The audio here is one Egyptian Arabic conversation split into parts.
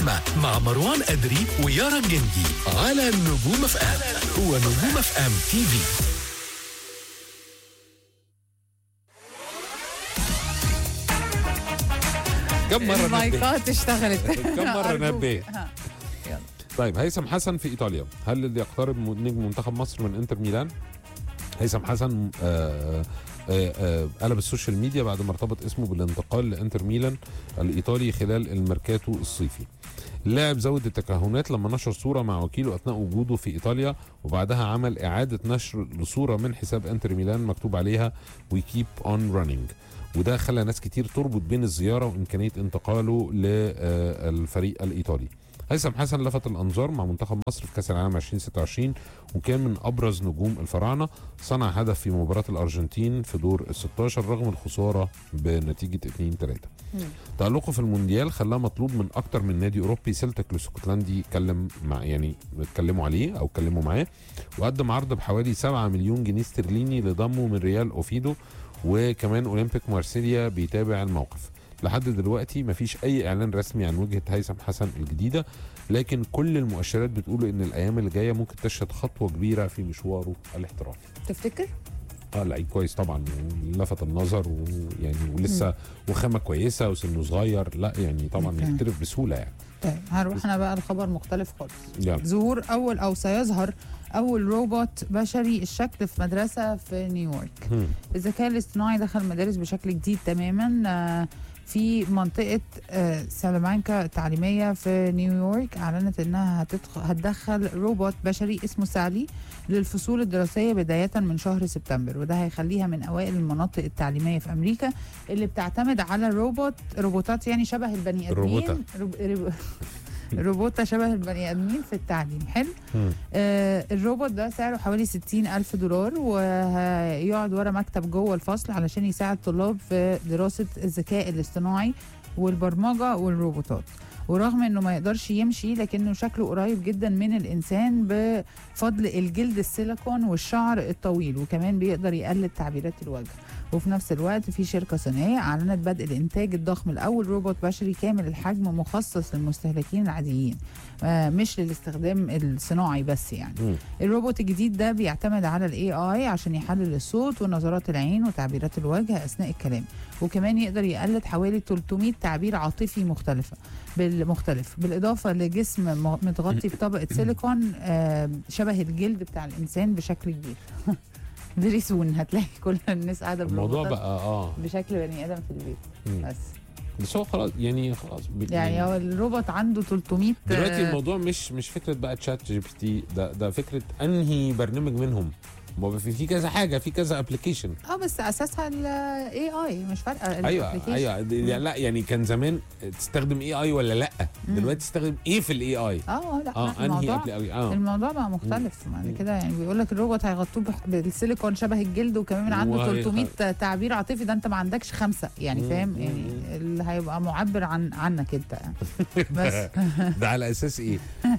اللحمة مع مروان أدري ويارا الجندي على نجوم اف ام هو نجوم اف ام تي في كم مرة نبه المايكات اشتغلت كم مرة أرجوك. نبه؟ ها، يلا. طيب هيثم حسن في ايطاليا هل اللي يقترب من نجم منتخب مصر من انتر ميلان هيثم حسن آه آه آه قلب السوشيال ميديا بعد ما ارتبط اسمه بالانتقال لانتر ميلان الايطالي خلال الميركاتو الصيفي اللاعب زود التكهنات لما نشر صوره مع وكيله اثناء وجوده في ايطاليا وبعدها عمل اعاده نشر لصوره من حساب انتر ميلان مكتوب عليها وي كيب اون رانينج وده خلى ناس كتير تربط بين الزياره وامكانيه انتقاله للفريق الايطالي هيثم حسن لفت الانظار مع منتخب مصر في كاس العالم 2026 وكان من ابرز نجوم الفراعنه صنع هدف في مباراه الارجنتين في دور ال 16 رغم الخساره بنتيجه 2 3 مم. تألقه في المونديال خلاه مطلوب من اكتر من نادي اوروبي سيلتك الاسكتلندي اتكلم مع يعني اتكلموا عليه او اتكلموا معاه وقدم عرض بحوالي 7 مليون جنيه استرليني لضمه من ريال اوفيدو وكمان اولمبيك مارسيليا بيتابع الموقف لحد دلوقتي مفيش اي اعلان رسمي عن وجهه هيثم حسن الجديده لكن كل المؤشرات بتقول ان الايام اللي جايه ممكن تشهد خطوه كبيره في مشواره الاحترافي تفتكر؟ اه لعيب كويس طبعا لفت النظر ويعني ولسه وخامه كويسه وسنه صغير لا يعني طبعا أوكي. يحترف بسهوله يعني طيب هنروح انا بقى الخبر مختلف خالص يلا ظهور اول او سيظهر اول روبوت بشري الشكل في مدرسه في نيويورك هم. الذكاء الاصطناعي دخل المدارس بشكل جديد تماما آه، في منطقة آه، سالامانكا التعليمية في نيويورك أعلنت أنها هتدخل هتدخل روبوت بشري اسمه سالي للفصول الدراسية بداية من شهر سبتمبر وده هيخليها من أوائل المناطق التعليمية في أمريكا اللي بتعتمد على روبوت روبوتات يعني شبه البني آدمين روبوتة. روب... روب... روبوتة شبه البني آدمين في التعليم حلو هم. آه الروبوت ده سعره حوالي 60 ألف دولار وهيقعد ورا مكتب جوه الفصل علشان يساعد الطلاب في دراسة الذكاء الاصطناعي والبرمجة والروبوتات ورغم انه ما يقدرش يمشي لكنه شكله قريب جدا من الانسان بفضل الجلد السيليكون والشعر الطويل وكمان بيقدر يقلد تعبيرات الوجه وفي نفس الوقت في شركة صينية أعلنت بدء الإنتاج الضخم الأول روبوت بشري كامل الحجم مخصص للمستهلكين العاديين آه، مش للاستخدام الصناعي بس يعني هم. الروبوت الجديد ده بيعتمد على الاي اي عشان يحلل الصوت ونظرات العين وتعبيرات الوجه اثناء الكلام وكمان يقدر يقلد حوالي 300 تعبير عاطفي مختلفه بالمختلف بالاضافه لجسم م- متغطي بطبقه سيليكون آه، شبه الجلد بتاع الانسان بشكل كبير فيري سون هتلاقي كل الناس قاعده الموضوع بالروبوتات بقى اه بشكل بني ادم في البيت هم. بس بس هو خلاص يعني خلاص ب- يعني هو الروبوت عنده 300 دلوقتي آه، الموضوع مش مش فكره بقى تشات جي بي تي ده ده فكره انهي برنامج منهم ما هو في في كذا حاجه في كذا ابلكيشن اه بس اساسها الاي اي مش فارقه ايوه الapplication. ايوه دي- لا يعني كان زمان تستخدم اي اي ولا لا مم. دلوقتي تستخدم ايه في الاي اي اه لا اه لا، انهي الموضوع أبلي- اه الموضوع بقى مختلف بعد كده يعني بيقول لك الروبوت هيغطوه بح- بالسيليكون شبه الجلد وكمان عنده وهي- 300 تعبير عاطفي ده انت ما عندكش خمسه يعني مم، فاهم مم، يعني مم. اللي هيبقى معبر عن عنك انت يعني بس ده على اساس ايه؟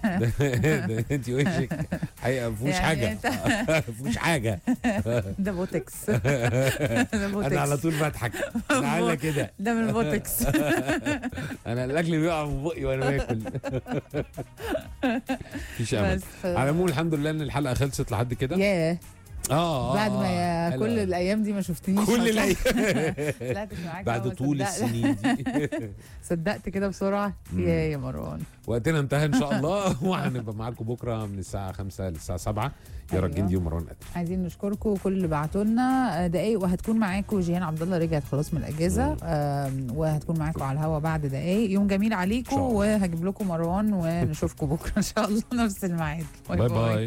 ده, ده انت وشك حقيقه ما فيهوش يعني حاجه أنت- ما فيهوش حاجه ده بوتكس ده انا على بوتكس طول بضحك انا عامله كده ده من البوتكس انا الاكل بيقع من بقي وانا باكل مفيش امل بس على العموم الحمد لله ان الحلقه خلصت لحد كده ياه اه آه، بعد ما آه. يا حلقة. كل الايام دي ما شفتنيش كل الايام طلعتش معاك بعد أول طول صدقت- السنين دي صدقت كده بسرعه مم. يا يا مروان وقتنا انتهى ان شاء الله وهنبقى معاكم بكره من الساعه 5 للساعه 7 يا أيوة. رجندي ومروان قدر عايزين نشكركم وكل اللي بعتوا لنا دقايق وهتكون معاكم جيهان عبد الله رجعت خلاص من الاجازه آم، وهتكون معاكم على الهوا بعد دقايق يوم جميل إن عليكم شاء الله. وهجيب لكم مروان ونشوفكم بكره ان شاء الله نفس الميعاد باي باي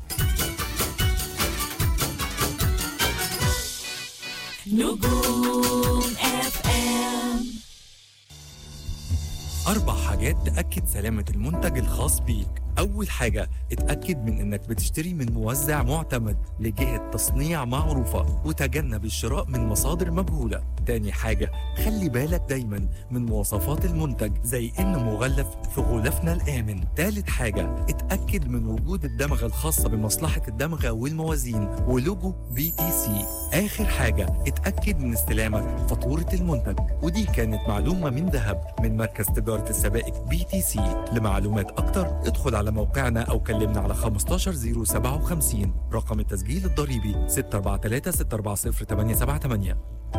نجوم اف ام أربع حاجات تأكد سلامة المنتج الخاص بيك أول حاجة اتأكد من إنك بتشتري من موزع معتمد لجهة تصنيع معروفة وتجنب الشراء من مصادر مجهولة تاني حاجة خلي بالك دايما من مواصفات المنتج زي إنه مغلف في غلافنا الآمن تالت حاجة اتأكد من وجود الدمغة الخاصة بمصلحة الدمغة والموازين ولوجو بي تي سي آخر حاجة اتأكد من استلامك فاتورة المنتج ودي كانت معلومة من ذهب من مركز تجارة السبائك بي تي سي لمعلومات أكتر ادخل على موقعنا أو كلمنا على 15057 رقم التسجيل الضريبي 643 640 878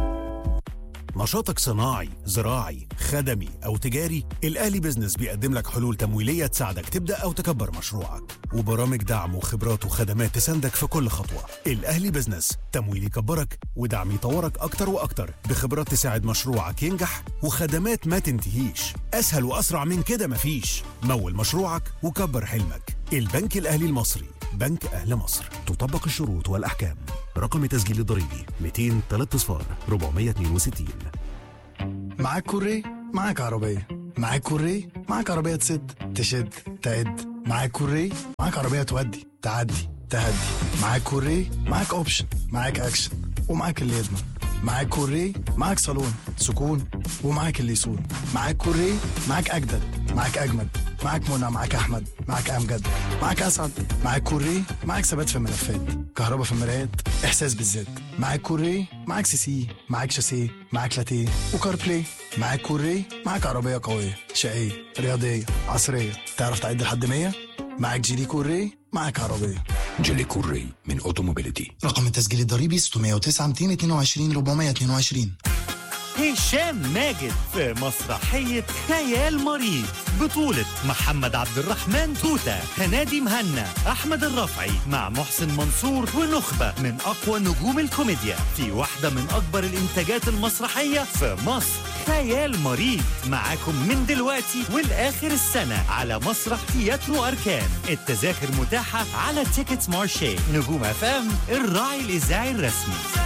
نشاطك صناعي زراعي خدمي أو تجاري الأهلي بيزنس بيقدم لك حلول تمويلية تساعدك تبدأ أو تكبر مشروعك وبرامج دعم وخبرات وخدمات تساندك في كل خطوة الأهلي بيزنس تمويل يكبرك ودعم يطورك أكتر وأكتر بخبرات تساعد مشروعك ينجح وخدمات ما تنتهيش أسهل وأسرع من كده مفيش مول مشروعك وكبر حلمك البنك الأهلي المصري بنك أهل مصر تطبق الشروط والأحكام رقم التسجيل الضريبي 200 3 صفار 462 معاك كوري معاك عربية معاك كوري معاك عربية تسد تشد تعد معاك كوري معاك عربية تودي تعدي تهدي معاك كوري معاك اوبشن معاك اكشن ومعاك اللي يضمن معاك كوري معاك صالون سكون ومعاك اللي يسون معاك كوري معاك اجدد معاك اجمد معاك منى معاك احمد معاك امجد معاك اسعد معاك كوري معاك ثبات في الملفات كهرباء في المرايات احساس بالذات معاك كوري معاك سي سي معاك شاسيه معاك لاتيه وكار بلاي معاك كوري معاك عربيه قويه شقيه رياضيه عصريه تعرف تعد لحد 100 معاك جيلي كوري معاك عربيه جيلي كوري من اوتوموبيليتي رقم التسجيل الضريبي 609 222 422 هشام ماجد في مسرحية خيال مريض بطولة محمد عبد الرحمن توتة هنادي مهنا أحمد الرفعي مع محسن منصور ونخبة من أقوى نجوم الكوميديا في واحدة من أكبر الإنتاجات المسرحية في مصر خيال مريض معاكم من دلوقتي والآخر السنة على مسرح تياترو أركان التذاكر متاحة على تيكتس مارشي نجوم أفام الراعي الإذاعي الرسمي